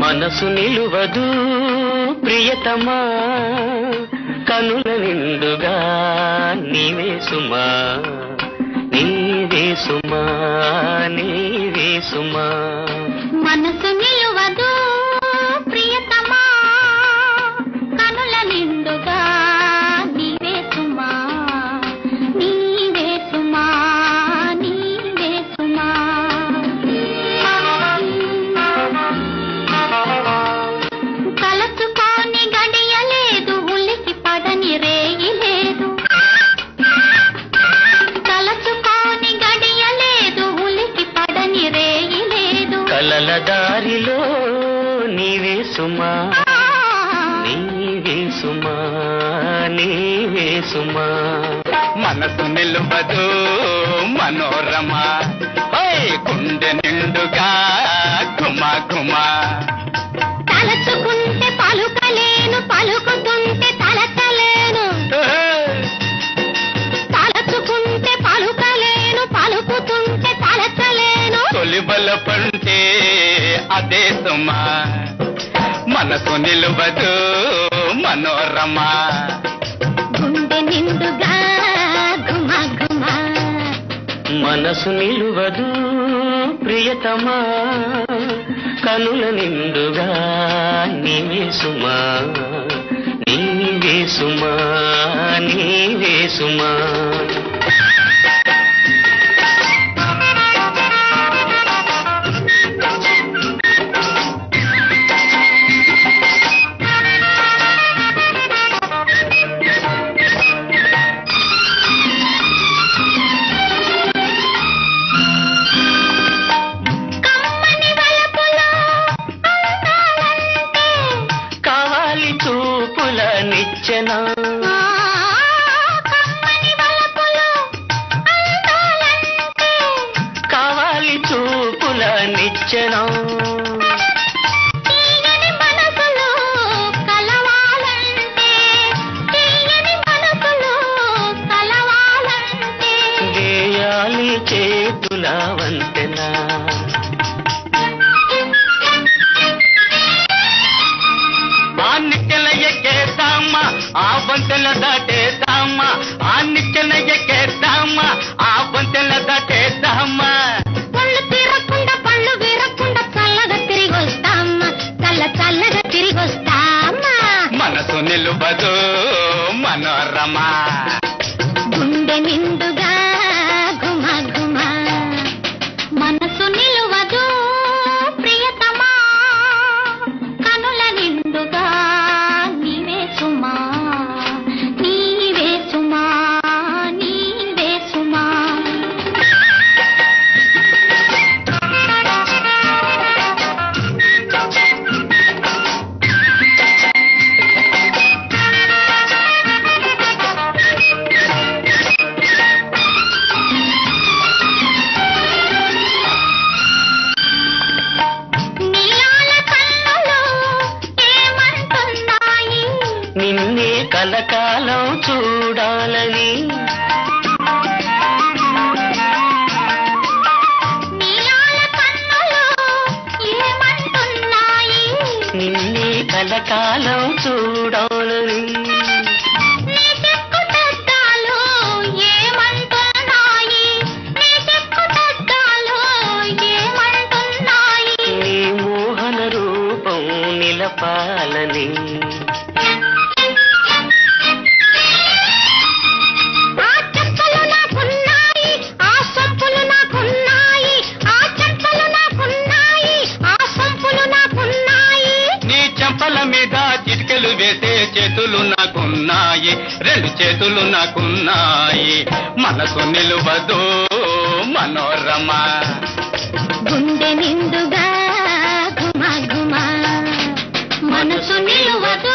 మనసు నిలువదు ప్రియతమా కనుల నిండుగా నీవే సుమా నీవే సుమా నీవే సుమా మనసు నిలువదు ప్రియతమా కనుల నిండుగా నీవే సుమా నీవే సుమా నీవే సుమా కలసుకొని గడియలేదు ఉలికి పడని రేయి లేదు కలసుకొని గడియలేదు ఉలికి పడని రేయి లేదు కలల దారిలో నీవే సుమా నీవే సుమా నీవే సుమా మనసు నిలువదు మనోరమ ఓయ్ గుండె నిండుగా గుమ గుమ తలచుకుంటే పలుకలేను పలుకుతుంటే తలచలేను తలచుకుంటే పలుకలేను పలుకుతుంటే తలచలేను తొలిబల పంటే అదే సుమా మనసు నిలువదు మనోరమ గుండె నిండుగా గుమ గుమ మనసు నిలువదు ప్రియతమా కనుల నిండుగా నీవే సుమా నీవే సుమా నీవే సుమా కమ్మని వలపులో అందాలంటే కావాలి చూపుల నిచ్చెన ఆ, కమ్మని వలపులో అందాలంటే కావాలి చూపుల నిచ్చెన తీయని మనసులో కలవాలంటే తీయని మనసులో కలవాలంటే వేయాలి చేతుల వంతెన ఆ నిచ్చెన ఎక్కేద్దామా ఆ వంతెన దాటేద్దామా ఆ నిచ్చెన ఎక్కేద్దామా ఆ వంతెన దాటేద్దామా పళ్ళు తీరకుండా పళ్ళు వీరకుండా చల్లగా తిరిగి వస్తామా చల్ల చల్లగా తిరిగి వస్తామా మనసు నిలువదు మనోరమ గుండె నిండుగా గుమ గుమ మనసు నిలువదు ప్రియతమా కనుల నిండుగా నీవే సుమా నీవే సుమా నీవే సుమా నీలాల కన్నులు ఏమంటున్నాయి నిన్నే కలకాలం చూడాలని నీలాల కన్నులు ఏమంటున్నాయి నిన్నే కలకాలం చూడాలని నీ చెక్కుతద్దాలు ఏమంటున్నాయి నీ చెక్కుతద్దాలు ఏమంటున్నాయి నీ మోహన రూపం నిలపాలని ఆ చెక్కలు నాకున్నాయి ఆ సొంపులు నాకున్నాయి ఆ చెక్కలు నాకున్నాయి ఆ సొంపులు నాకున్నాయి నీ చెంపల మీద చిటికెలు వేసే చేతులు నాకున్నాయి రెండు చేతులు నాకున్నాయి మనసు నిలువదు మనోరమ గుండె నిండుగా గుమ గుమ మనసు నిలువదు